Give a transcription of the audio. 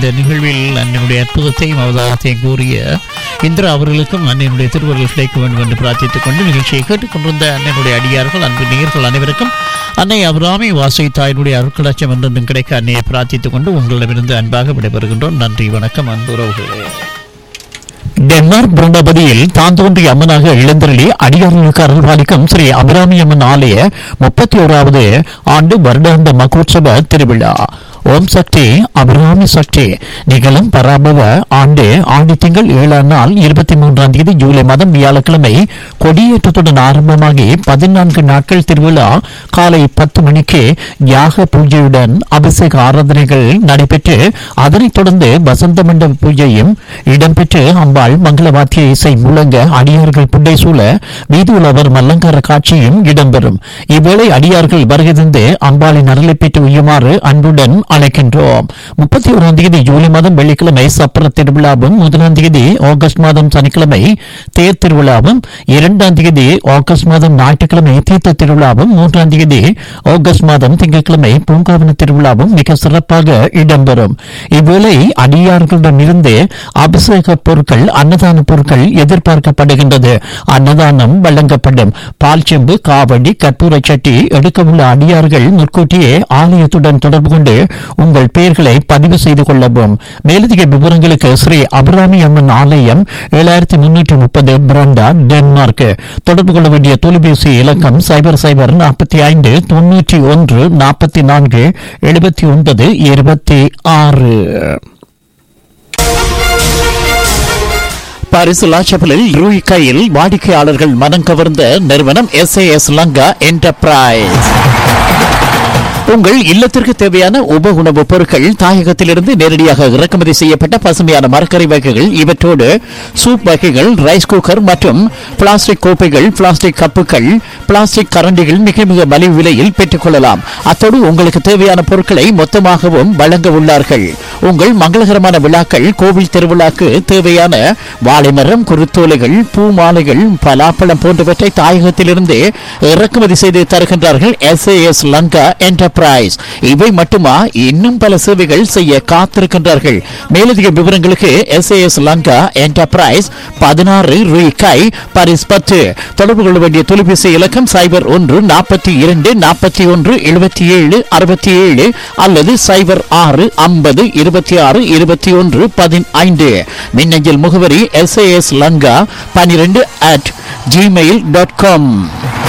இந்த நிகழ்வில் அன்னையுடைய அற்புதத்தையும் அவதாரத்தையும் கூறிய இந்திரா அவர்களுக்கும் அன்னையினுடைய திருவருள் கிடைக்க வேண்டும் என்று பிரார்த்தித்துக் கொண்டு நிகழ்ச்சியை கேட்டுக்கொண்டிருந்த அன்னையினுடைய அடியார்கள் அன்பு நேயர்கள் அனைவருக்கும் அன்னை அபிராமி வாசை தாயினுடைய அருட்கடாட்சம் என்றென்றும் கிடைக்க அன்னையை பிரார்த்தித்துக் கொண்டு உங்களிடமிருந்து அன்பாக விடைபெறுகின்றோம் நன்றி வணக்கம் அன்பு உறவுகளே டென்மார்க் பிரம்மபதியில் தான் தோன்றிய அம்மனாக இளந்திரளி அடியார்களுக்கு அருள்பாலிக்கும் ஸ்ரீ அபிராமி அம்மன் ஆலய முப்பத்தி ஓராவது ஆண்டு வருடாந்த மகோத்சவ திருவிழா ஓம் சக்தி அபிராமி சக்தி நிகழும் பராபவ ஆண்டு ஆண்டு திங்கள் ஏழாம் நாள் இருபத்தி மூன்றாம் தேதி ஜூலை மாதம் வியாழக்கிழமை கொடியேற்றத்துடன் ஆரம்பமாகி பதினான்கு நாட்கள் திருவிழா காலை பத்து மணிக்கு யாக பூஜையுடன் அபிஷேக ஆராதனைகள் நடைபெற்று அதனைத் தொடர்ந்து வசந்த மண்டப பூஜையும் இடம்பெற்று அம்பாள் மங்கள வாத்திய இசை முழங்க அடியார்கள் புண்டை சூழ வீதி உலவர் மல்லங்கார காட்சியும் இடம்பெறும் இவ்வேளை அடியார்கள் வருகை தந்து அம்பாளின் அருளை பெற்று உய்யுமாறு அன்புடன் அழைக்கின்றோம் முப்பத்தி ஓராம் தேதி ஜூலை மாதம் வெள்ளிக்கிழமை சப்பர திருவிழாவும் முதலாம் தேதி ஆகஸ்ட் மாதம் சனிக்கிழமை தேர் திருவிழாவும் இரண்டாம் தேதி ஆகஸ்ட் மாதம் ஞாயிற்றுக்கிழமை தீர்த்த திருவிழாவும் மூன்றாம் தேதி ஆகஸ்ட் மாதம் திங்கட்கிழமை பூங்காவன திருவிழாவும் மிக சிறப்பாக இடம்பெறும் இவ்வேளை அடியார்களிடமிருந்து அபிஷேக பொருட்கள் அன்னதான பொருட்கள் எதிர்பார்க்கப்படுகின்றது அன்னதானம் வழங்கப்படும் பால் செம்பு காவடி கற்பூர சட்டி எடுக்கவுள்ள அடியார்கள் முன்கூட்டியே ஆலயத்துடன் தொடர்பு கொண்டு உங்கள் பெயர்களை பதிவு செய்து கொள்ளவும் மேலதிக விவரங்களுக்கு ஸ்ரீ அபிராமி அம்மன் ஆலயம் ஏழாயிரத்தி முன்னூற்றி முப்பது பிரண்டா டென்மார்க் தொடர்பு கொள்ள வேண்டிய தொலைபேசி இலக்கம் சைபர் சைபர் நாற்பத்தி ஐந்து தொன்னூற்றி ஒன்று நாற்பத்தி நான்கு எழுபத்தி ஒன்பது இருபத்தி ஆறு பாரிசுலா செப்பலில் ரூய் கையில் வாடிக்கையாளர்கள் மனம் கவர்ந்த நிறுவனம் எஸ் லங்கா என்டர்பிரைஸ் உங்கள் இல்லத்திற்கு தேவையான உப உணவுப் பொருட்கள் தாயகத்திலிருந்து நேரடியாக இறக்குமதி செய்யப்பட்ட பசுமையான மரக்கறி வகைகள் இவற்றோடு சூப் வகைகள் ரைஸ் குக்கர் மற்றும் பிளாஸ்டிக் கோப்பைகள் பிளாஸ்டிக் கப்புகள் பிளாஸ்டிக் கரண்டிகள் மிக மிக மலிவு விலையில் பெற்றுக்கொள்ளலாம் அத்தோடு உங்களுக்கு தேவையான பொருட்களை மொத்தமாகவும் வழங்க உள்ளார்கள் உங்கள் மங்களகரமான விழாக்கள் கோவில் திருவிழாக்கு தேவையான வாழைமரம் குருத்தோலைகள் பூ மாலைகள் பலாப்பழம் போன்றவற்றை தாயகத்திலிருந்து இறக்குமதி செய்து தருகின்றார்கள் எஸ் லங்கா என்டர்பிரைஸ் இவை மட்டுமா இன்னும் பல சேவைகள் செய்ய காத்திருக்கின்றார்கள் மேலதிக விவரங்களுக்கு எஸ் லங்கா என்டர்பிரைஸ் பதினாறு ரூபாய் பரிஸ் பத்து தொடர்பு கொள்ள வேண்டிய தொலைபேசி இலக்கம் சைபர் ஒன்று நாற்பத்தி இரண்டு நாற்பத்தி ஒன்று எழுபத்தி ஏழு அறுபத்தி ஏழு அல்லது சைபர் ஆறு ஐம்பது இருபத்தி ஆறு இருபத்தி ஒன்று பதினைந்து மின்னஞ்சல் முகவரி எஸ் லங்கா பனிரெண்டு அட் ஜிமெயில் டாட் காம்